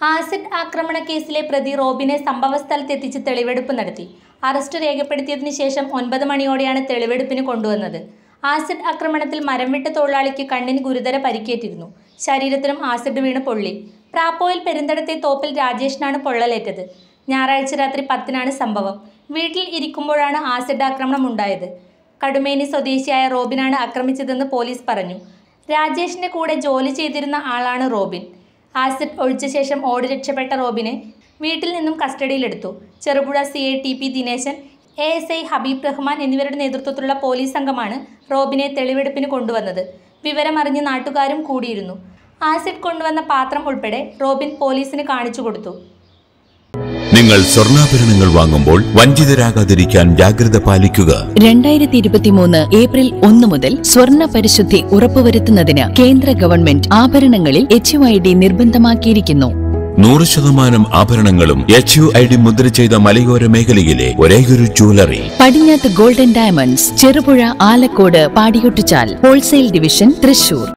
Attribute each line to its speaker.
Speaker 1: acid ആക്രമണ കേസിലെ പ്രതി റോബിനെ സംഭവസ്ഥലത്തെത്തിച്ച് തെളിവെടുപ്പ് നടത്തി അറസ്റ്റ് രേഖപ്പെടുത്തിയതിനു ശേഷം ഒൻപത് മണിയോടെയാണ് തെളിവെടുപ്പിന് കൊണ്ടുവന്നത് ആസിഡ് ആക്രമണത്തിൽ മരം വിട്ട തൊഴിലാളിക്ക് കണ്ണിന് ഗുരുതര പരിക്കേറ്റിരുന്നു ശരീരത്തിലും ആസിഡ് വീണ് പൊള്ളി പ്രാപ്പോയിൽ പെരുന്തടത്തെ തോപ്പിൽ രാജേഷിനാണ് പൊള്ളലേറ്റത് ഞായറാഴ്ച രാത്രി പത്തിനാണ് സംഭവം വീട്ടിൽ ഇരിക്കുമ്പോഴാണ് ആസിഡ് ആക്രമണം ഉണ്ടായത് കടുമേനി സ്വദേശിയായ റോബിനാണ് ആക്രമിച്ചതെന്ന് പോലീസ് പറഞ്ഞു രാജേഷിന്റെ കൂടെ ജോലി ചെയ്തിരുന്ന ആളാണ് റോബിൻ ആസിഡ് ഒഴിച്ച ശേഷം ഓടി രക്ഷപ്പെട്ട റോബിനെ വീട്ടിൽ നിന്നും കസ്റ്റഡിയിലെടുത്തു Cherupuzha C I T P Dineshan A S I Habeeb Rahman എന്നിവരുടെ നേതൃത്വത്തിലുള്ള പോലീസ് സംഘമാണ് റോബിനെ തെളിവെടുപ്പിന് കൊണ്ടുവന്നത് വിവരമറിഞ്ഞ് നാട്ടുകാരും കൂടിയിരുന്നു ആസിഡ് കൊണ്ടുവന്ന പാത്രം ഉൾപ്പെടെ റോബിൻ പോലീസിന് കാണിച്ചു കൊടുത്തു
Speaker 2: നിങ്ങൾ സ്വർണ്ണാഭരണങ്ങൾ വാങ്ങുമ്പോൾ വഞ്ചിതരാകാതിരിക്കാൻ ജാഗ്രത പാലിക്കുക
Speaker 3: രണ്ടായിരത്തി ഇരുപത്തിമൂന്ന് ഏപ്രിൽ ഒന്ന് മുതൽ സ്വർണ്ണ പരിശുദ്ധി ഉറപ്പുവരുത്തുന്നതിന് കേന്ദ്ര ഗവൺമെന്റ് ആഭരണങ്ങളിൽ എച്ച് ഐ ഡി നിർബന്ധമാക്കിയിരിക്കുന്നു
Speaker 2: നൂറ് ശതമാനം ആഭരണങ്ങളും എച്ച് യു ഐ ഡി മുദ്ര ചെയ്ത മലയോര മേഖലയിലെ ഒരേയൊരു ജ്വല്ലറി
Speaker 3: പടിഞ്ഞാത്ത് golden diamonds Cherupuzha Alakode Padiyottuchal wholesale division Thrissur